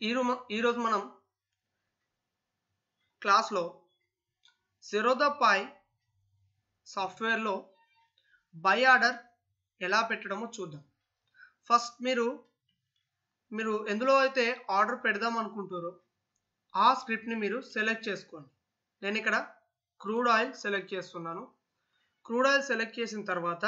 ఈరో ఈరోజు మనం క్లాస్లో ద పై సాఫ్ట్వేర్లో బై ఆర్డర్ ఎలా పెట్టడమో చూద్దాం ఫస్ట్ మీరు మీరు ఎందులో అయితే ఆర్డర్ పెడదాం అనుకుంటారో ఆ స్క్రిప్ట్ని మీరు సెలెక్ట్ చేసుకోండి నేను ఇక్కడ క్రూడ్ ఆయిల్ సెలెక్ట్ చేస్తున్నాను క్రూడ్ ఆయిల్ సెలెక్ట్ చేసిన తర్వాత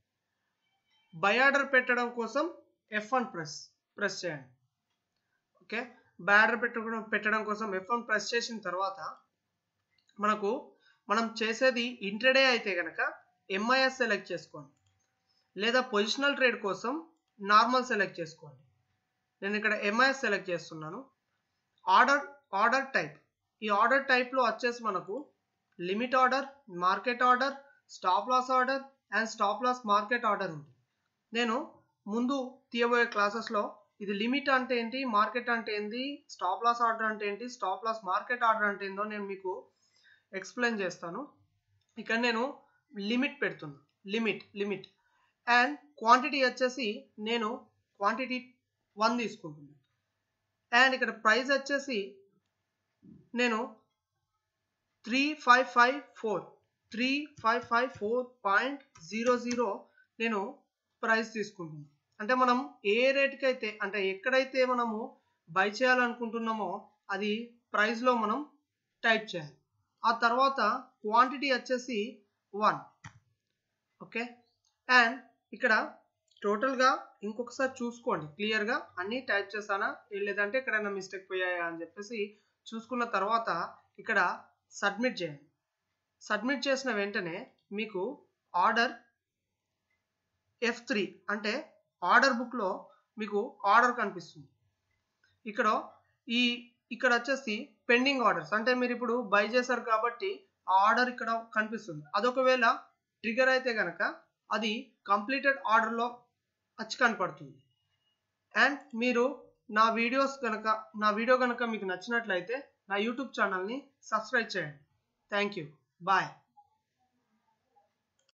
బై ఆర్డర్ పెట్టడం కోసం ఎఫ్ వన్ ప్రెస్ ప్రెస్ చేయండి ఓకే బై ఆర్డర్ పెట్టడం పెట్టడం కోసం ఎఫ్ వన్ ప్రెస్ చేసిన తర్వాత మనకు మనం చేసేది ఇంటర్డే అయితే కనుక ఎంఐఎస్ సెలెక్ట్ చేసుకోండి లేదా పొజిషనల్ ట్రేడ్ కోసం నార్మల్ సెలెక్ట్ చేసుకోండి నేను ఇక్కడ ఎంఐఎస్ సెలెక్ట్ చేస్తున్నాను ఆర్డర్ ఆర్డర్ టైప్ ఈ ఆర్డర్ టైప్లో వచ్చేసి మనకు limit order market order stop loss order and stop loss market order ఉంది నేను ముందు తీయబోయే క్లాసెస్లో ఇది లిమిట్ అంటే ఏంటి మార్కెట్ అంటే ఏంటి స్టాప్ లాస్ ఆర్డర్ అంటే ఏంటి స్టాప్ లాస్ మార్కెట్ ఆర్డర్ అంటే ఏందో నేను మీకు ఎక్స్ప్లెయిన్ చేస్తాను ఇక్కడ నేను లిమిట్ పెడుతున్నా లిమిట్ లిమిట్ అండ్ క్వాంటిటీ వచ్చేసి నేను క్వాంటిటీ వన్ తీసుకుంటున్నాను అండ్ ఇక్కడ ప్రైస్ వచ్చేసి నేను three five five four three five five four point zero zero నేను ప్రైస్ తీసుకుంటున్నాను అంటే మనం ఏ రేట్కి అయితే అంటే ఎక్కడైతే మనము బై చేయాలనుకుంటున్నామో అది ప్రైస్లో మనం టైప్ చేయాలి ఆ తర్వాత క్వాంటిటీ వచ్చేసి వన్ ఓకే అండ్ ఇక్కడ టోటల్గా ఇంకొకసారి చూసుకోండి క్లియర్గా అన్నీ టైప్ చేశానా లేదంటే ఎక్కడైనా మిస్టేక్ పోయాయా అని చెప్పేసి చూసుకున్న తర్వాత ఇక్కడ సబ్మిట్ చేయండి సబ్మిట్ చేసిన వెంటనే మీకు ఆర్డర్ ఎఫ్ త్రీ అంటే ఆర్డర్ బుక్లో మీకు ఆర్డర్ కనిపిస్తుంది ఇక్కడ ఈ ఇక్కడ వచ్చేసి పెండింగ్ ఆర్డర్స్ అంటే మీరు ఇప్పుడు బై చేశారు కాబట్టి ఆ ఆర్డర్ ఇక్కడ కనిపిస్తుంది అదొకవేళ ట్రిగర్ అయితే కనుక అది కంప్లీటెడ్ ఆర్డర్లో వచ్చి కనపడుతుంది అండ్ మీరు నా వీడియోస్ కనుక నా వీడియో కనుక మీకు నచ్చినట్లయితే నా యూట్యూబ్ ఛానల్ని సబ్స్క్రైబ్ చేయండి థ్యాంక్ యూ బాయ్